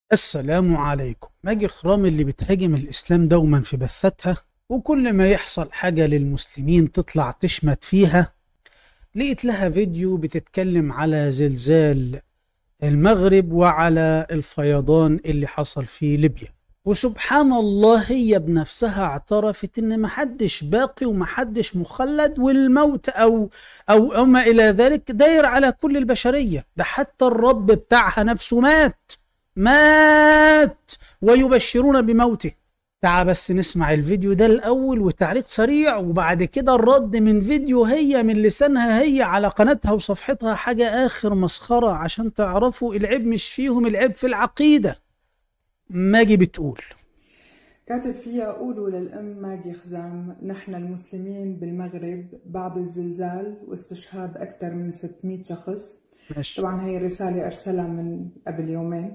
السلام عليكم ماجي خرام اللي بتهاجم الإسلام دوما في بثتها وكل ما يحصل حاجة للمسلمين تطلع تشمت فيها لقيت لها فيديو بتتكلم على زلزال المغرب وعلى الفيضان اللي حصل في ليبيا وسبحان الله هي بنفسها اعترفت ان محدش باقي ومحدش مخلد والموت او او اما الى ذلك داير على كل البشريه ده حتى الرب بتاعها نفسه مات مات ويبشرون بموته تعال بس نسمع الفيديو ده الاول وتعليق سريع وبعد كده الرد من فيديو هي من لسانها هي على قناتها وصفحتها حاجه اخر مسخره عشان تعرفوا العيب مش فيهم العيب في العقيده ماجي بتقول كاتب فيها قولوا للأم ماجي خزام نحن المسلمين بالمغرب بعد الزلزال واستشهاد أكثر من 600 شخص ماشي طبعا هي الرسالة أرسلها من قبل يومين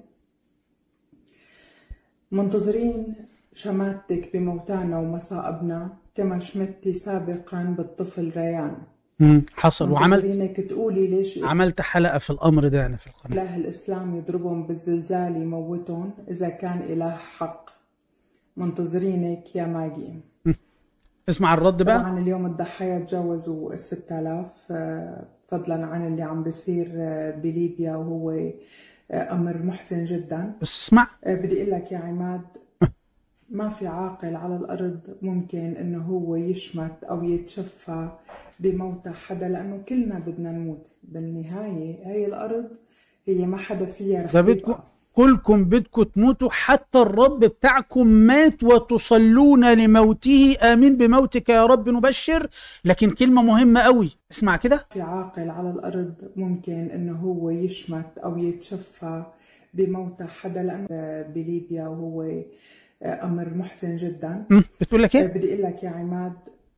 منتظرين شماتك بموتانا ومصائبنا كما شمتي سابقا بالطفل ريان مم، حصل وعملت منتظرينك تقولي ليش عملت حلقه في الامر ده انا في القناه إله الإسلام يضربهم بالزلزال يموتهم إذا كان إله حق منتظرينك يا ماجي اسمع الرد بقى طبعا اليوم الضحايا تجاوزوا ال 6000 آه، فضلا عن اللي عم بيصير آه، بليبيا وهو آه، امر محزن جدا بس اسمع آه، بدي اقول لك يا عماد ما في عاقل على الارض ممكن انه هو يشمت او يتشفى بموت حدا لانه كلنا بدنا نموت بالنهايه هاي الارض هي ما حدا فيها رح ده بدكم يبقى كلكم بدكم تموتوا حتى الرب بتاعكم مات وتصلون لموته امين بموتك يا رب نبشر لكن كلمه مهمه قوي اسمع كده في عاقل على الأرض ممكن إنه هو يشمت أو يتشفى بموت حدا لأنه بليبيا وهو أمر محزن جدا مم، بتقول لك ايه بدي أقول لك يا عماد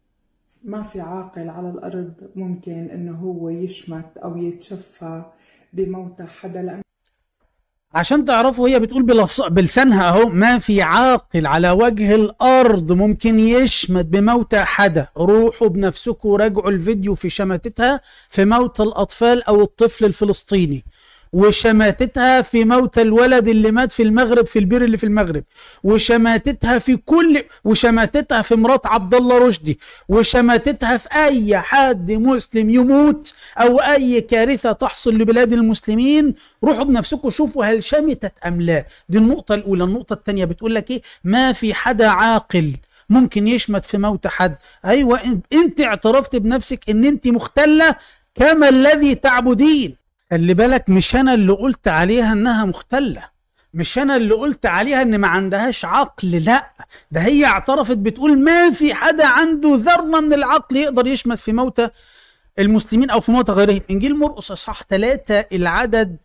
ما في عاقل على الأرض ممكن إنه هو يشمت أو يتشفى بموت حدا لأنه عشان تعرفوا هي بتقول بلفظ بلسانها اهو ما في عاقل على وجه الارض ممكن يشمت بموت حدا روحوا بنفسكم راجعوا الفيديو في شماتتها في موت الاطفال او الطفل الفلسطيني وشماتتها في موت الولد اللي مات في المغرب في البير اللي في المغرب وشماتتها في كل وشماتتها في مرات عبد الله رشدي وشماتتها في اي حد مسلم يموت او اي كارثه تحصل لبلاد المسلمين روحوا بنفسكم شوفوا هل شمتت ام لا دي النقطه الاولى النقطه الثانيه بتقول لك ايه ما في حدا عاقل ممكن يشمت في موت حد ايوه انت, انت اعترفت بنفسك ان انت مختله كما الذي تعبدين خلي بالك مش انا اللي قلت عليها انها مختله مش انا اللي قلت عليها ان ما عندهاش عقل لا ده هي اعترفت بتقول ما في حدا عنده ذره من العقل يقدر يشمت في موتى المسلمين او في موتى غيرهم انجيل مرقس اصحاح 3 العدد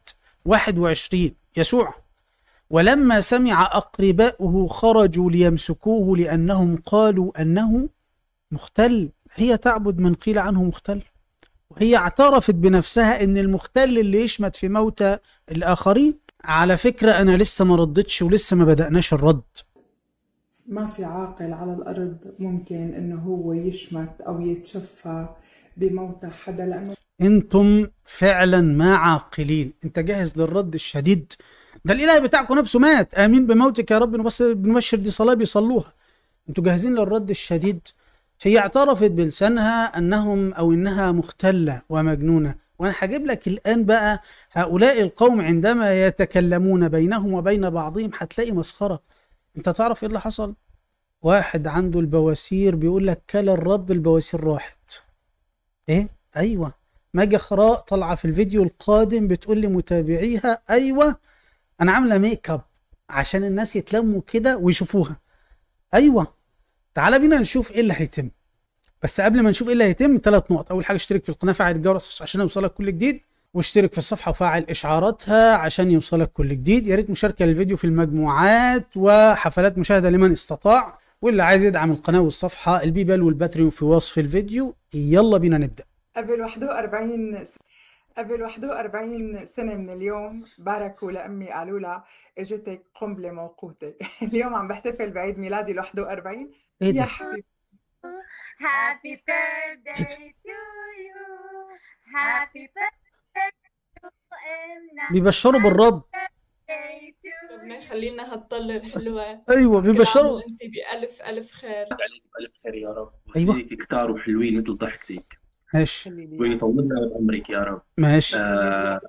21 يسوع ولما سمع اقرباؤه خرجوا ليمسكوه لانهم قالوا انه مختل هي تعبد من قيل عنه مختل وهي اعترفت بنفسها ان المختل اللي يشمت في موتى الاخرين على فكره انا لسه ما ردتش ولسه ما بدأناش الرد ما في عاقل على الأرض ممكن إنه هو يشمت أو يتشفى بموت حدا لأنه انتم فعلا ما عاقلين انت جاهز للرد الشديد ده الاله بتاعكم نفسه مات امين بموتك يا رب بس بنبشر دي صلاه بيصلوها انتوا جاهزين للرد الشديد هي اعترفت بلسانها انهم او انها مختله ومجنونه وانا هجيب لك الان بقى هؤلاء القوم عندما يتكلمون بينهم وبين بعضهم هتلاقي مسخره انت تعرف ايه اللي حصل واحد عنده البواسير بيقول لك كلا الرب البواسير راحت ايه ايوه ماجي خراء طالعه في الفيديو القادم بتقول لمتابعيها ايوه انا عامله ميك اب عشان الناس يتلموا كده ويشوفوها ايوه تعالى بينا نشوف ايه اللي هيتم بس قبل ما نشوف ايه اللي هيتم ثلاث نقط اول حاجه اشترك في القناه فعل الجرس عشان يوصلك كل جديد واشترك في الصفحه وفعل اشعاراتها عشان يوصلك كل جديد يا ريت مشاركه للفيديو في المجموعات وحفلات مشاهده لمن استطاع واللي عايز يدعم القناه والصفحه البيبال والباتريون في وصف الفيديو يلا بينا نبدا قبل 41 س- قبل 41 سنة من اليوم باركوا لأمي قالوا لها اجتك قنبلة موقوتة اليوم عم بحتفل بعيد ميلادي ال 41 ايه يا ده حبيبي Happy birthday to you. Happy birthday to Emna. بيبشروا بالرب Birthday to you. يخلينا هالطلة الحلوة ايوه بيبشروا انت بألف ألف خير عليك بألف خير يا رب أيوة. ويخليك كتار وحلوين مثل ضحكتك ماشي ويطول لنا بعمرك يا رب ماشي آه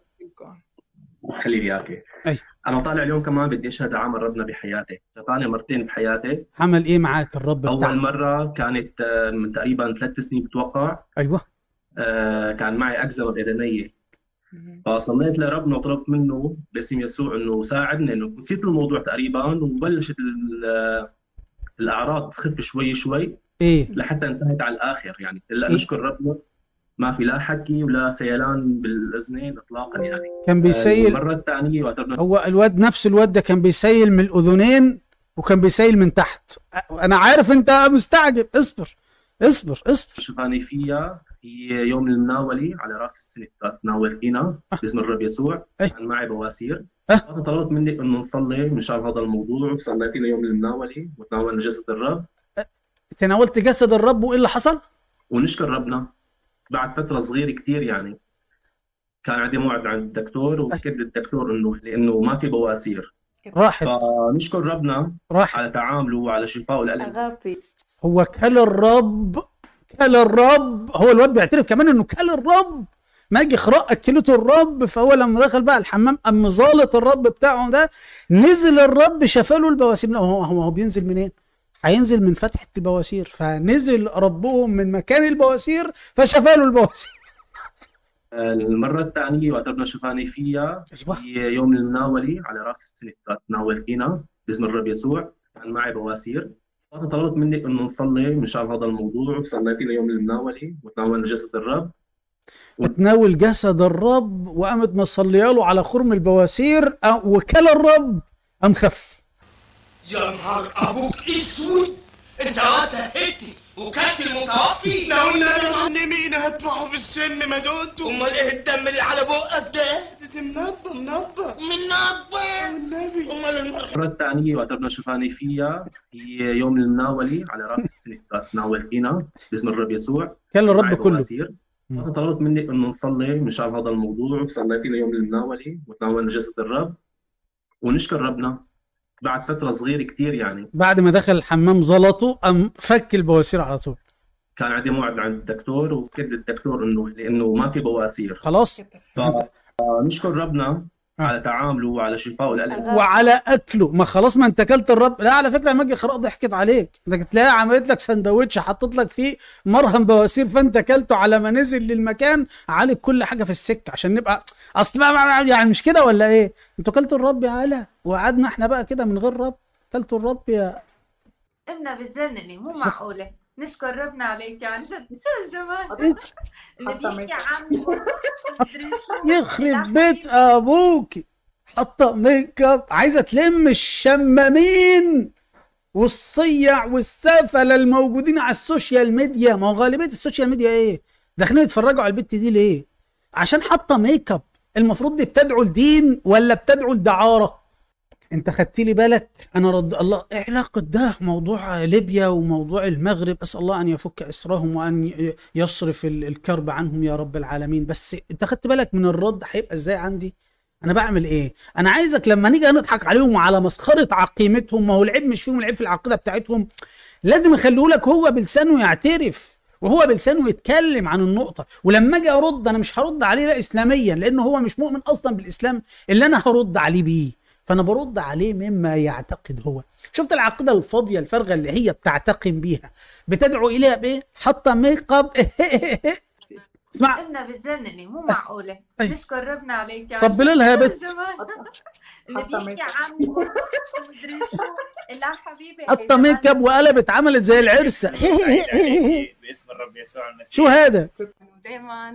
خلي لي اياكي أي. انا طالع اليوم كمان بدي اشهد عمل ربنا بحياتي طالع مرتين بحياتي عمل ايه معاك الرب اول بتاعك مره كانت آه، من تقريبا ثلاث سنين بتوقع ايوه آه، كان معي اكزيما باذني فصليت لربنا وطلبت منه باسم يسوع انه ساعدني انه نسيت الموضوع تقريبا وبلشت ال- الاعراض تخف شوي شوي ايه لحتى انتهت على الاخر يعني هلا إيه؟ نشكر ربنا ما في لا حكي ولا سيلان بالاذنين اطلاقا يعني كان بيسيل المره الثانيه وقتنا هو الواد نفس الواد ده كان بيسيل من الاذنين وكان بيسيل من تحت انا عارف انت مستعجب اصبر اصبر اصبر شفاني فيها هي يوم المناولة على راس السنة تناولتينا باسم الرب يسوع أي. كان معي بواسير أه. طلبت مني انه نصلي مشان هذا الموضوع وصليتينا يوم المناولة وتناولنا جسد الرب تناولت جسد الرب وايه اللي حصل؟ ونشكر ربنا بعد فترة صغيرة كتير يعني كان عندي موعد عند الدكتور واكد الدكتور انه لانه ما في بواسير راحت فنشكر ربنا راحت على تعامله وعلى شفائه الالم أغابي هو كل الرب كل الرب هو الواد بيعترف كمان انه كل الرب ماجي خراء اكلته الرب فهو لما دخل بقى الحمام قام زالط الرب بتاعه ده نزل الرب شفاله البواسير لا هو هو هو بينزل منين؟ هينزل من فتحة البواسير فنزل ربهم من مكان البواسير فشفاله البواسير المرة الثانية وقتنا شفاني فيها أيوة. هي يوم المناولة على راس السنة تناولتينا باسم الرب يسوع كان معي بواسير طلبت مني انه نصلي مشان هذا الموضوع وصليتينا يوم المناولة وتناولنا جسد الرب تناول جسد الرب وقامت مصليه له على خرم البواسير أ- وكل الرب قام خف يا نهار ابوك اسود انت واد زهقتني وكلت المتوفي لو النبي معلمين هدفعوا بالسن ما دوتوا امال ايه الدم اللي على بقك ده؟ ده منبه منبه منبه والنبي امال المرة المرة الثانية وقتنا شفاني فيها هي يوم المناولة على راس السنة تناولتينا باسم الرب يسوع كل الرب معي كله بواسير مم. طلبت مني انه نصلي مشان هذا الموضوع وصليتينا يوم المناولة وتناولنا جسد الرب ونشكر ربنا بعد فترة صغيرة كتير يعني بعد ما دخل الحمام زلطه قام فك البواسير على طول كان عندي موعد عند الدكتور وكد الدكتور انه لانه ما في بواسير خلاص فنشكر ربنا آه. على تعامله وعلى شفائه الالم وعلى اكله ما خلاص ما انت اكلت الرب لا على فكره ماجي خراء ضحكت عليك انك تلاقيها عملت لك سندوتش حطت لك فيه مرهم بواسير فانت اكلته على ما نزل للمكان عالج كل حاجه في السكه عشان نبقى اصل ما- ما- يعني مش كده ولا ايه انتوا اكلتوا الرب يا هلا وقعدنا احنا بقى كده من غير رب اكلتوا الرب يا ابنها بتجنني مو معقولة نشكر ربنا عليك عن جد شو الجمال إيه؟ اللي حتى بيحكي ميك عن مدري شو يخرب بيت ابوك حاطه ميك اب عايزه تلم الشمامين والصيع والسفله الموجودين على السوشيال ميديا ما هو غالبيه السوشيال ميديا ايه داخلين يتفرجوا على البت دي ليه عشان حاطه ميك اب المفروض دي بتدعو لدين ولا بتدعو لدعاره انت خدت لي بالك انا رد الله ايه علاقه ده موضوع ليبيا وموضوع المغرب اسال الله ان يفك اسرهم وان ي- يصرف ال- الكرب عنهم يا رب العالمين بس انت خدت بالك من الرد هيبقى ازاي عندي انا بعمل ايه انا عايزك لما نيجي نضحك عليهم وعلى مسخره عقيمتهم ما هو العيب مش فيهم العيب في العقيده بتاعتهم لازم يخليه لك هو بلسانه يعترف وهو بلسانه يتكلم عن النقطة ولما اجي ارد انا مش هرد عليه لا اسلاميا لانه هو مش مؤمن اصلا بالاسلام اللي انا هرد عليه بيه فانا برد عليه مما يعتقد هو شفت العقيدة الفاضية الفارغة اللي هي بتعتقم بيها بتدعو اليها بايه حاطة ميك اب اسمع ابنها بتجنني مو معقولة أي. نشكر ربنا عليك عن طبلي جد. لها يا شو بت. الجمال اللي حتى بيحكي ميك اب. عن مدري شو لا حبيبي حاطة ميك اب وقلبت عملت زي العرسة باسم الرب يسوع المسيح شو هذا دايما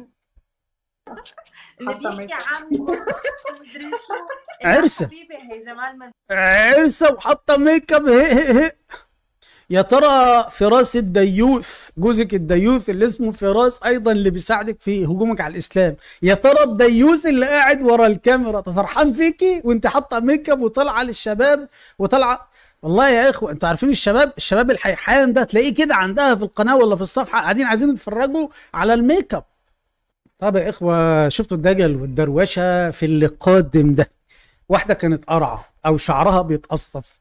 اللي حاطة بيحكي ميك اب. عن مدري شو لا عرسة. حبيبي هي جمال من عرسة وحاطة ميك اب هي هي هي. يا ترى فراس الديوث جوزك الديوث اللي اسمه فراس ايضا اللي بيساعدك في هجومك على الاسلام يا ترى الديوث اللي قاعد ورا الكاميرا ده فرحان فيكي وانت حاطه ميك اب وطالعه للشباب وطالعه والله يا اخوه انتوا عارفين الشباب الشباب الحيحان ده تلاقيه كده عندها في القناه ولا في الصفحه قاعدين عايزين يتفرجوا على الميك اب طب يا اخوه شفتوا الدجل والدروشه في اللي قادم ده واحده كانت قرعه او شعرها بيتقصف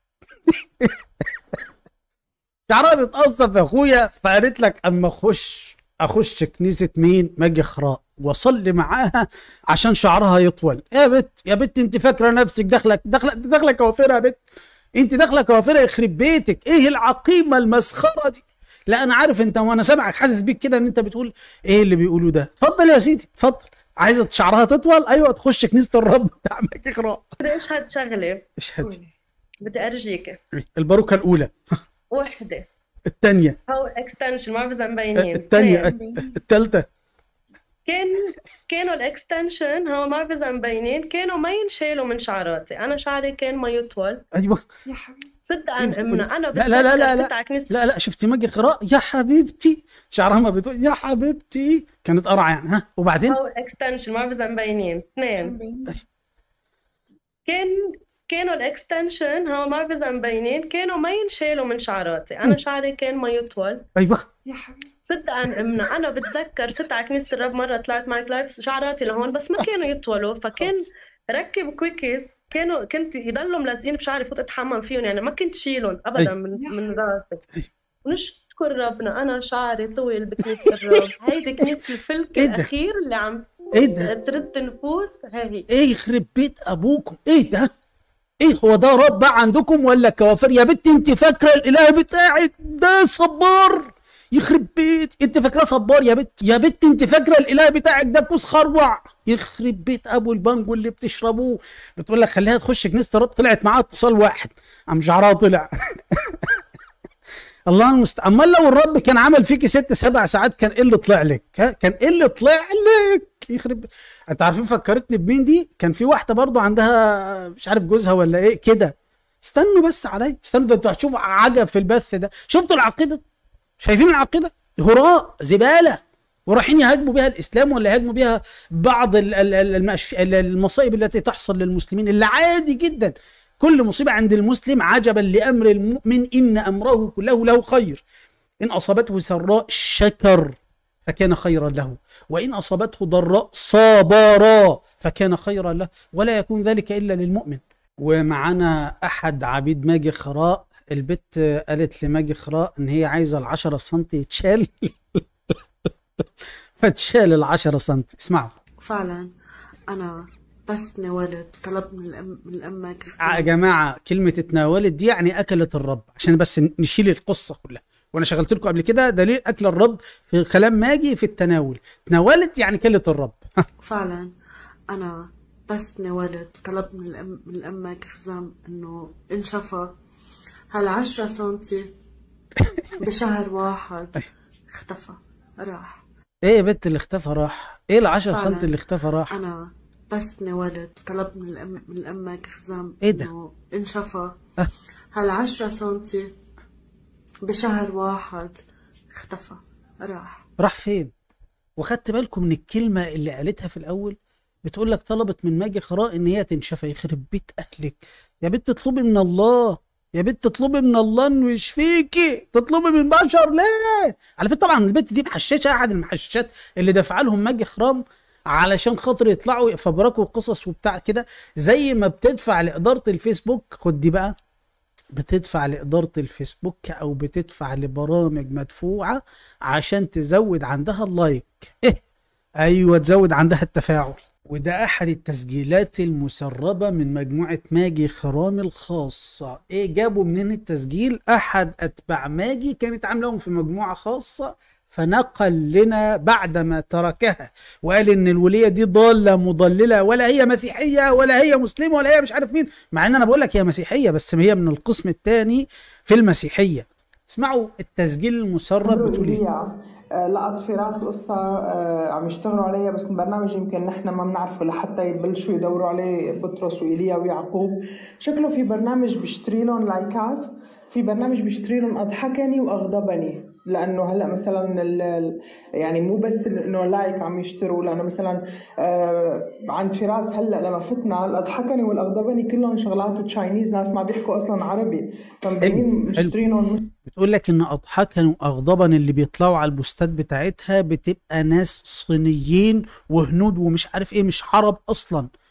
شعرها بيتقصف يا اخويا فقالت لك اما اخش اخش كنيسه مين ماجي خراء واصلي معاها عشان شعرها يطول يا بت يا بت انت فاكره نفسك داخله داخله داخله كوافره يا بت انت داخله كوافره يخرب بيتك ايه العقيمه المسخره دي لا انا عارف انت وانا سامعك حاسس بيك كده ان انت بتقول ايه اللي بيقولوه ده اتفضل يا سيدي اتفضل عايزه شعرها تطول ايوه تخش كنيسه الرب بتاع ماجي خراء بدي اشهد شغله اشهدي بدي ارجيك الباروكه الاولى وحده الثانيه هو اكستنشن ما بعرف اذا مبينين الثانيه اثنين. الثالثه كان كانوا الاكستنشن هو ما بعرف اذا مبينين كانوا ما ينشالوا من شعراتي انا شعري كان ما يطول ايوه يا حبيبي صدقا امنا انا لا لا لا لا بتذكر لا ست كنيسة لا لا شفتي ماجي قراء يا حبيبتي شعرها ما بتقول يا حبيبتي كانت قرعه يعني ها وبعدين هو الاكستنشن ما بعرف اذا مبينين اثنين كان كانوا الاكستنشن هو ما بعرف اذا مبينين كانوا ما ينشالوا من شعراتي انا شعري كان ما يطول ايوه يا حبيبي صدقا امنا انا بتذكر ست على كنيسه الرب مره طلعت معك لايف شعراتي لهون بس ما كانوا يطولوا فكان ركب كويكيز كانوا كنت يضلوا ملازقين بشعري فوت اتحمم فيهم يعني ما كنت شيلهم ابدا أي. من يا من راسي ونشكر ربنا انا شعري طويل بكنيسه الرب هيدي كنيسه الفلك إيه ده؟ الاخير اللي عم ايه ده ترد النفوس هي ايه يخرب بيت ابوكم ايه ده ايه هو ده رب بقى عندكم ولا كوافر يا بنتي انت فاكره الاله بتاعك ده صبار يخرب بيت انت فاكراه صبار يا بنت يا بنت انت فاكره الاله بتاعك ده كوس خروع يخرب بيت ابو البانجو اللي بتشربوه بتقول لك خليها تخش كنيسه الرب طلعت معاها اتصال واحد قام شعرها طلع الله المستعان امال لو الرب كان عمل فيكي ست سبع ساعات كان ايه اللي طلع لك ها؟ كان ايه اللي طلع لك يخرب انت عارفين فكرتني بمين دي كان في واحده برضو عندها مش عارف جوزها ولا ايه كده استنوا بس عليا استنوا ده انتوا هتشوفوا عجب في البث ده شفتوا العقيده شايفين العقيده هراء زباله ورايحين يهاجموا بها الاسلام ولا يهاجموا بها بعض ال- ال- ال- المش- ال- المصائب التي تحصل للمسلمين اللي عادي جدا كل مصيبه عند المسلم عجبا لامر المؤمن ان امره كله له خير ان اصابته سراء شكر فكان خيرا له وان اصابته ضراء صبر فكان خيرا له ولا يكون ذلك الا للمؤمن ومعانا احد عبيد ماجي خراء البت قالت لماجي خراء ان هي عايزه العشرة سنتي يتشال فتشال العشرة سنتي اسمعوا فعلا أنا بس تناولت طلبت من الأم من الأم يا جماعه كلمه اتناولت دي يعني اكلت الرب عشان بس نشيل القصه كلها وانا شغلت لكم قبل كده دليل اكل الرب في كلام ماجي في التناول تناولت يعني كلت الرب فعلا أنا بس تناولت طلبت من الأم من الأم خزام إنه انشفى هالعشرة سنتي بشهر واحد اختفى راح ايه يا بنت اللي اختفى راح ايه العشرة فعلا. سنتي اللي اختفى راح أنا بس تناولت طلبت من الأم من الأم خزام إيه ده؟ إنه انشفى أه. هالعشرة سنتي بشهر واحد اختفى راح راح فين وخدت بالكم من الكلمه اللي قالتها في الاول بتقول لك طلبت من ماجي خراء ان هي تنشفى يخرب بيت اهلك يا بنت اطلبي من الله يا بنت اطلبي من الله انه يشفيكي تطلبي من بشر ليه على فكره طبعا البنت دي محششه احد المحششات اللي دفع لهم ماجي خرام علشان خاطر يطلعوا يفبركوا قصص وبتاع كده زي ما بتدفع لاداره الفيسبوك خد دي بقى بتدفع لإدارة الفيسبوك أو بتدفع لبرامج مدفوعة عشان تزود عندها اللايك إيه أيوة تزود عندها التفاعل وده أحد التسجيلات المسربة من مجموعة ماجي خرام الخاصة إيه جابوا منين التسجيل أحد أتباع ماجي كانت عاملهم في مجموعة خاصة فنقل لنا بعدما تركها وقال ان الوليه دي ضاله مضلله ولا هي مسيحيه ولا هي مسلمه ولا هي مش عارف مين مع ان انا بقول لك هي مسيحيه بس هي من القسم الثاني في المسيحيه اسمعوا التسجيل المسرب بتقول ايه إيليا آه، لقط في راس قصة آه، عم يشتغلوا عليها بس البرنامج يمكن نحن ما بنعرفه لحتى يبلشوا يدوروا عليه بطرس وإيليا ويعقوب شكله في برنامج بيشتري لهم لايكات في برنامج بيشتري لهم أضحكني وأغضبني لأنه هلا مثلا ال- ال- يعني مو بس إنه لايك عم يشتروا لأنه مثلا آه، عند فراس هلا لما فتنا الأضحكني والأغضبني كلهم شغلات تشاينيز ناس ما بيحكوا أصلا عربي فمبينين حلو. مشترينهم بتقول لك ان اضحكا واغضبا اللي بيطلعوا على البوستات بتاعتها بتبقى ناس صينيين وهنود ومش عارف ايه مش عرب اصلا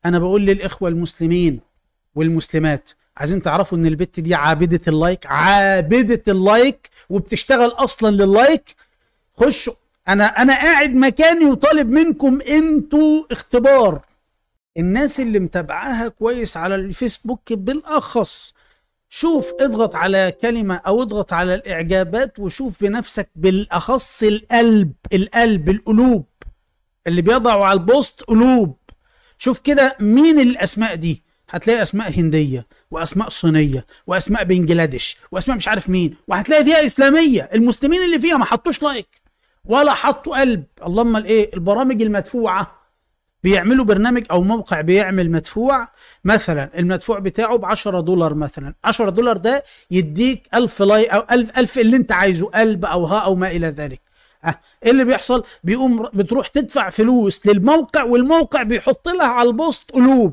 انا بقول للاخوه المسلمين والمسلمات عايزين تعرفوا ان البت دي عابده اللايك عابده اللايك وبتشتغل اصلا لللايك خشوا انا انا قاعد مكاني وطالب منكم انتوا اختبار الناس اللي متابعاها كويس على الفيسبوك بالاخص شوف اضغط على كلمة او اضغط على الاعجابات وشوف بنفسك بالاخص القلب القلب القلوب اللي بيضعوا على البوست قلوب شوف كده مين الاسماء دي هتلاقي اسماء هنديه واسماء صينيه واسماء بنجلاديش واسماء مش عارف مين وهتلاقي فيها اسلاميه المسلمين اللي فيها ما حطوش لايك ولا حطوا قلب اللهم الايه البرامج المدفوعه بيعملوا برنامج او موقع بيعمل مدفوع مثلا المدفوع بتاعه ب 10 دولار مثلا 10 دولار ده يديك 1000 لايك او 1000 1000 اللي انت عايزه قلب او ها او ما الى ذلك اه ايه اللي بيحصل بيقوم بتروح تدفع فلوس للموقع والموقع بيحط لها على البوست قلوب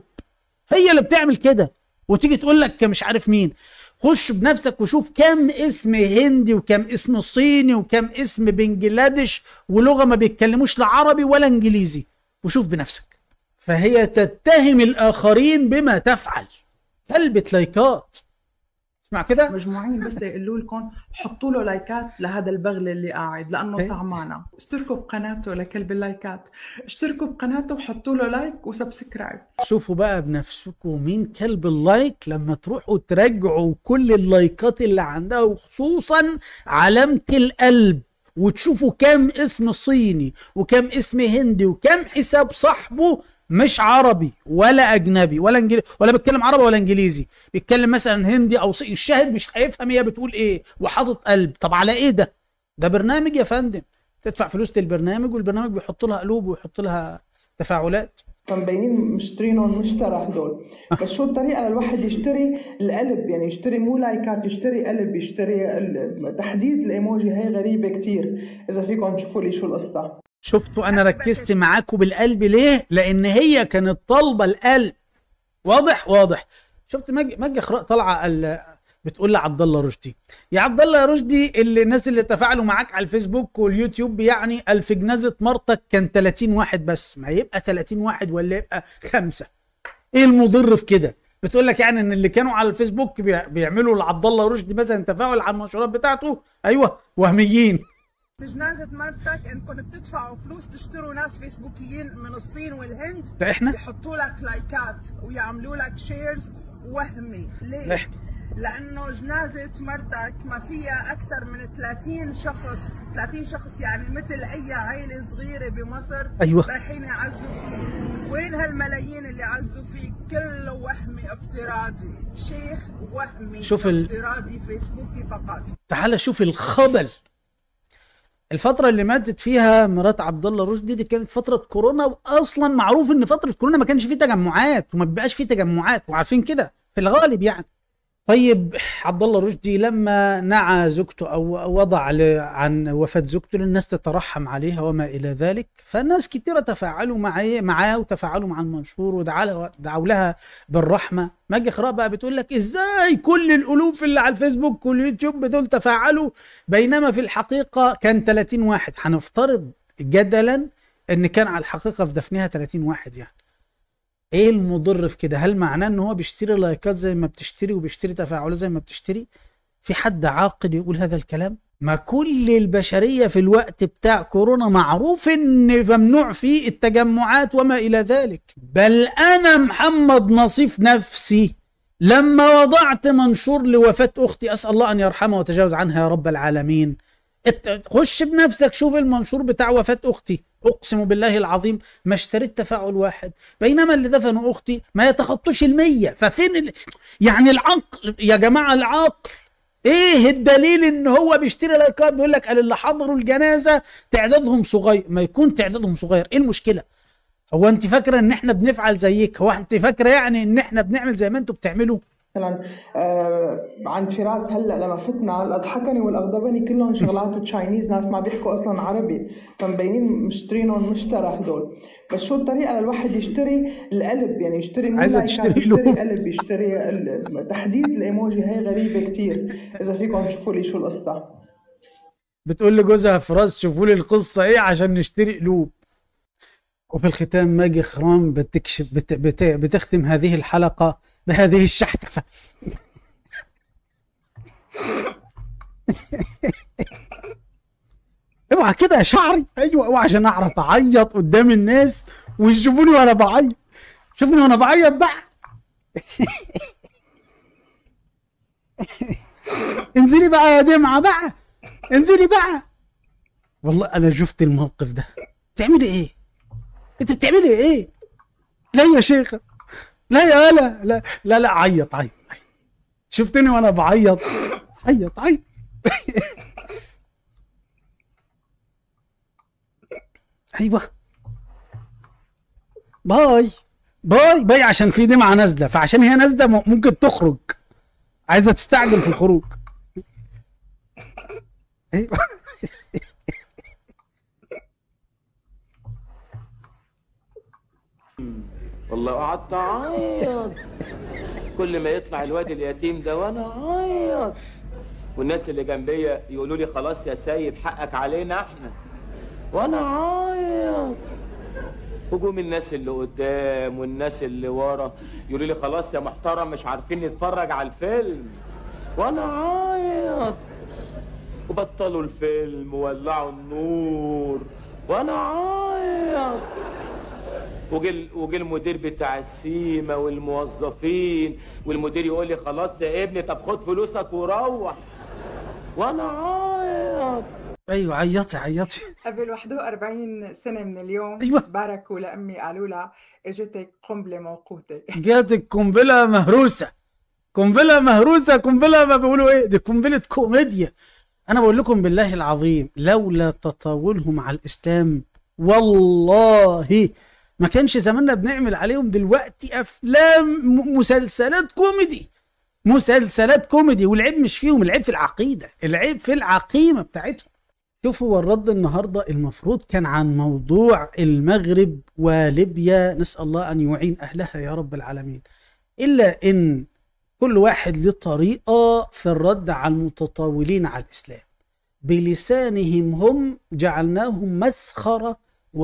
هي اللي بتعمل كده وتيجي تقول لك مش عارف مين خش بنفسك وشوف كم اسم هندي وكم اسم صيني وكم اسم بنجلاديش ولغه ما بيتكلموش لا عربي ولا انجليزي وشوف بنفسك فهي تتهم الاخرين بما تفعل كلبة لايكات اسمع كده مجموعين بس يقولوا لكم حطوا له لايكات لهذا البغل اللي قاعد لانه إيه. طعمانه اشتركوا بقناته لكلب اللايكات اشتركوا بقناته وحطوا له لايك وسبسكرايب شوفوا بقى بنفسكم مين كلب اللايك لما تروحوا ترجعوا كل اللايكات اللي عندها وخصوصا علامة القلب وتشوفوا كام اسم صيني وكام اسم هندي وكام حساب صاحبه مش عربي ولا اجنبي ولا انجليزي ولا بيتكلم عربي ولا انجليزي بيتكلم مثلا هندي او صيني الشاهد مش هيفهم هي بتقول ايه وحاطط قلب طب على ايه ده ده برنامج يا فندم تدفع فلوس للبرنامج والبرنامج بيحط لها قلوب ويحط لها تفاعلات فمبينين مشترينهم مشترى هدول بس شو الطريقه للواحد يشتري القلب يعني يشتري مو لايكات يشتري قلب يشتري ال- تحديد الايموجي هي غريبه كتير اذا فيكم تشوفوا لي شو القصه شفتوا انا ركزت معاكم بالقلب ليه لان هي كانت طالبه القلب واضح واضح شفت مج مج اخراء طالعه ال- بتقول لعبد الله رشدي يا عبد الله يا رشدي اللي الناس اللي تفاعلوا معاك على الفيسبوك واليوتيوب يعني الف جنازه مرتك كان 30 واحد بس ما يبقى 30 واحد ولا يبقى خمسه ايه المضر في كده بتقول لك يعني ان اللي كانوا على الفيسبوك بيع- بيعملوا لعبد الله رشدي مثلا تفاعل على المنشورات بتاعته ايوه وهميين جنازة مرتك انكم بتدفعوا فلوس تشتروا ناس فيسبوكيين من الصين والهند ده احنا يحطوا لك لايكات ويعملوا لك شيرز وهمي ليه؟ إحنا. لانه جنازة مرتك ما فيها اكثر من 30 شخص 30 شخص يعني مثل اي عائلة صغيرة بمصر أيوة. رايحين يعزوا فيك وين هالملايين اللي عزوا فيك كله وهمي افتراضي شيخ وهمي شوف ال- افتراضي فيسبوكي فقط تعال شوف الخبل الفترة اللي ماتت فيها مرات عبد الله رشدي دي كانت فترة كورونا واصلا معروف ان فترة كورونا ما كانش فيه تجمعات وما بيبقاش فيه تجمعات وعارفين كده في الغالب يعني طيب عبد الله رشدي لما نعى زوجته او وضع ل- عن وفاة زوجته للناس تترحم عليها وما الى ذلك فالناس كتيرة تفاعلوا معاه معاه وتفاعلوا مع المنشور ودعوا لها دعوا لها بالرحمة ماجي اخراء بقى بتقول لك ازاي كل الالوف اللي على الفيسبوك واليوتيوب دول تفاعلوا بينما في الحقيقة كان 30 واحد هنفترض جدلا ان كان على الحقيقة في دفنها 30 واحد يعني ايه المضر في كده هل معناه ان هو بيشتري لايكات زي ما بتشتري وبيشتري تفاعلات زي ما بتشتري في حد عاقل يقول هذا الكلام ما كل البشرية في الوقت بتاع كورونا معروف ان ممنوع فيه التجمعات وما الى ذلك بل انا محمد نصيف نفسي لما وضعت منشور لوفاة اختي اسال الله ان يرحمها ويتجاوز عنها يا رب العالمين ات- خش بنفسك شوف المنشور بتاع وفاة اختي اقسم بالله العظيم ما اشتريت تفاعل واحد بينما اللي دفنوا اختي ما يتخطوش المية ففين ال... يعني العقل يا جماعة العقل ايه الدليل ان هو بيشتري لايكات بيقول لك قال اللي حضروا الجنازة تعدادهم صغير ما يكون تعدادهم صغير ايه المشكلة هو انت فاكرة ان احنا بنفعل زيك هو انت فاكرة يعني ان احنا بنعمل زي ما انتوا بتعملوا مثلا آه عند فراس هلا لما فتنا الاضحكني والاغضبني كلهم شغلات تشاينيز ناس ما بيحكوا اصلا عربي فمبينين مشترينهم مشترى هدول بس شو الطريقه للواحد يشتري القلب يعني يشتري مو عايزة لايكات، تشتري يشتري له. قلب يشتري ال- تحديد الايموجي هي غريبه كتير اذا فيكم تشوفوا لي شو القصه بتقول لجوزها فراس شوفوا لي القصة ايه عشان نشتري قلوب وفي الختام ماجي خرام بتكشف بت بت بتختم هذه الحلقة بهذه الشحتفة اوعى كده يا شعري ايوه اوعى عشان اعرف اعيط قدام الناس ويشوفوني وانا بعيط شوفني وانا بعيط بقى انزلي بقى يا دمعة بقى انزلي بقى والله انا شفت الموقف ده بتعملي ايه انت بتعملي ايه لا يا شيخة لا يا لا لا لا لا عيط عيط عيط. شفتني وانا بعيط عيط عيط ايوه باي باي باي عشان في دمعة نازلة فعشان هي نازلة م- ممكن تخرج عايزة تستعجل في الخروج ايوه والله قعدت اعيط كل ما يطلع الواد اليتيم ده وانا اعيط والناس اللي جنبيا يقولوا لي خلاص يا سيد حقك علينا احنا وانا اعيط هجوم الناس اللي قدام والناس اللي ورا يقولوا لي خلاص يا محترم مش عارفين نتفرج على الفيلم وانا عايط وبطلوا الفيلم وولعوا النور وانا عايط وجي وجي المدير بتاع السيما والموظفين والمدير يقول لي خلاص يا ابني طب خد فلوسك وروح وانا عايط ايوه عيطي عيطي قبل 41 سنة من اليوم أيوة. باركوا لأمي قالوا لها اجتك قنبلة موقوتة جاتك قنبله مهروسه قنبله مهروسه قنبله ما بيقولوا ايه دي قنبله كوميديا انا بقول لكم بالله العظيم لولا تطاولهم على الاسلام والله ما كانش زماننا بنعمل عليهم دلوقتي افلام م- مسلسلات كوميدي مسلسلات كوميدي والعيب مش فيهم العيب في العقيده العيب في العقيمه بتاعتهم شوفوا هو الرد النهارده المفروض كان عن موضوع المغرب وليبيا نسال الله ان يعين اهلها يا رب العالمين الا ان كل واحد له طريقه في الرد على المتطاولين على الاسلام بلسانهم هم جعلناهم مسخره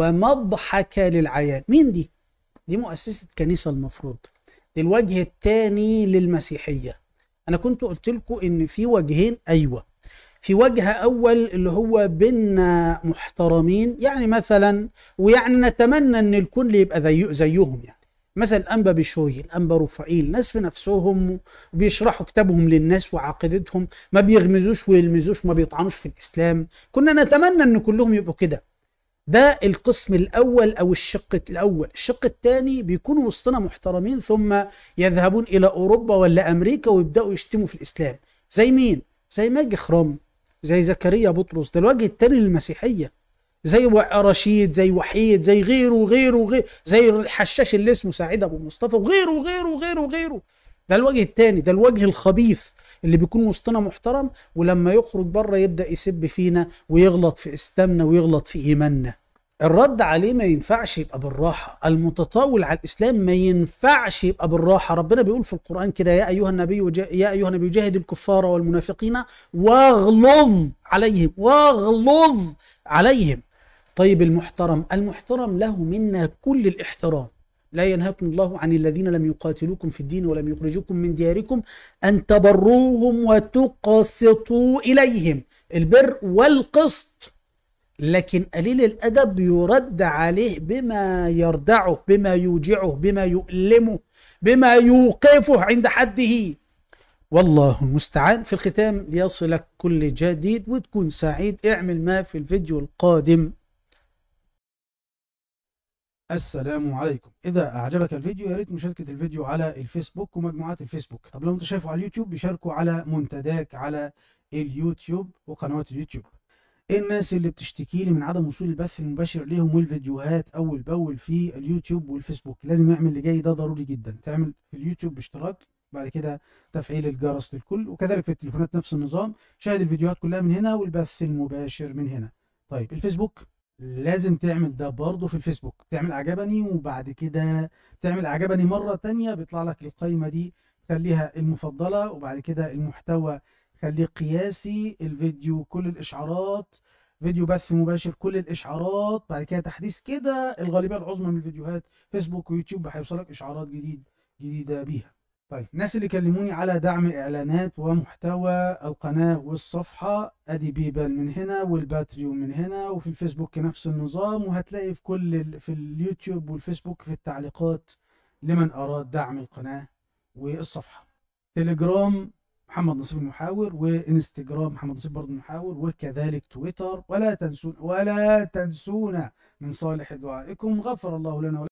ومضحكه للعيان مين دي دي مؤسسه كنيسه المفروض دي الوجه الثاني للمسيحيه انا كنت قلت لكم ان في وجهين ايوه في وجه اول اللي هو بينا محترمين يعني مثلا ويعني نتمنى ان الكل يبقى زي زيهم يعني مثلا الانبا بشوي الانبا رفائيل ناس في نفسهم وبيشرحوا كتابهم للناس وعقيدتهم ما بيغمزوش ويلمزوش وما بيطعنوش في الاسلام كنا نتمنى ان كلهم يبقوا كده ده القسم الاول او الشق الاول الشق الثاني بيكونوا وسطنا محترمين ثم يذهبون الى اوروبا ولا امريكا ويبداوا يشتموا في الاسلام زي مين زي ماجي خرام زي زكريا بطرس ده الوجه الثاني للمسيحيه زي و- رشيد زي وحيد زي غيره وغيره وغيره زي الحشاش اللي اسمه سعيد ابو مصطفى وغيره وغيره وغيره وغيره ده الوجه الثاني ده الوجه الخبيث اللي بيكون وسطنا محترم ولما يخرج بره يبدا يسب فينا ويغلط في اسلامنا ويغلط في ايماننا الرد عليه ما ينفعش يبقى بالراحة المتطاول على الإسلام ما ينفعش يبقى بالراحة ربنا بيقول في القرآن كده يا أيها النبي وجا يا أيها النبي جاهد الكفار والمنافقين واغلظ عليهم واغلظ عليهم طيب المحترم المحترم له منا كل الاحترام لا ينهاكم الله عن الذين لم يقاتلوكم في الدين ولم يخرجوكم من دياركم أن تبروهم وتقسطوا إليهم البر والقسط لكن قليل الادب يرد عليه بما يردعه بما يوجعه بما يؤلمه بما يوقفه عند حده والله المستعان في الختام ليصلك كل جديد وتكون سعيد اعمل ما في الفيديو القادم السلام عليكم اذا اعجبك الفيديو يا ريت مشاركه الفيديو على الفيسبوك ومجموعات الفيسبوك طب لو انت شايفه على اليوتيوب بيشاركوا على منتداك على اليوتيوب وقنوات اليوتيوب الناس اللي بتشتكي لي من عدم وصول البث المباشر ليهم والفيديوهات اول باول في اليوتيوب والفيسبوك لازم يعمل اللي جاي ده ضروري جدا تعمل في اليوتيوب باشتراك بعد كده تفعيل الجرس للكل وكذلك في التليفونات نفس النظام شاهد الفيديوهات كلها من هنا والبث المباشر من هنا طيب الفيسبوك لازم تعمل ده برضه في الفيسبوك تعمل عجبني وبعد كده تعمل عجبني مرة تانية بيطلع لك القائمة دي خليها المفضلة وبعد كده المحتوى خليه قياسي الفيديو كل الإشعارات فيديو بث مباشر كل الاشعارات بعد كده تحديث كده الغالبيه العظمى من الفيديوهات فيسبوك ويوتيوب هيوصلك اشعارات جديد جديده بيها طيب الناس اللي كلموني على دعم اعلانات ومحتوى القناه والصفحه ادي بيبال من هنا والباتريون من هنا وفي الفيسبوك نفس النظام وهتلاقي في كل ال- في اليوتيوب والفيسبوك في التعليقات لمن اراد دعم القناه والصفحه تليجرام محمد نصيب المحاور وانستجرام محمد نصيب برضه المحاور وكذلك تويتر ولا تنسون ولا تنسونا من صالح دعائكم غفر الله لنا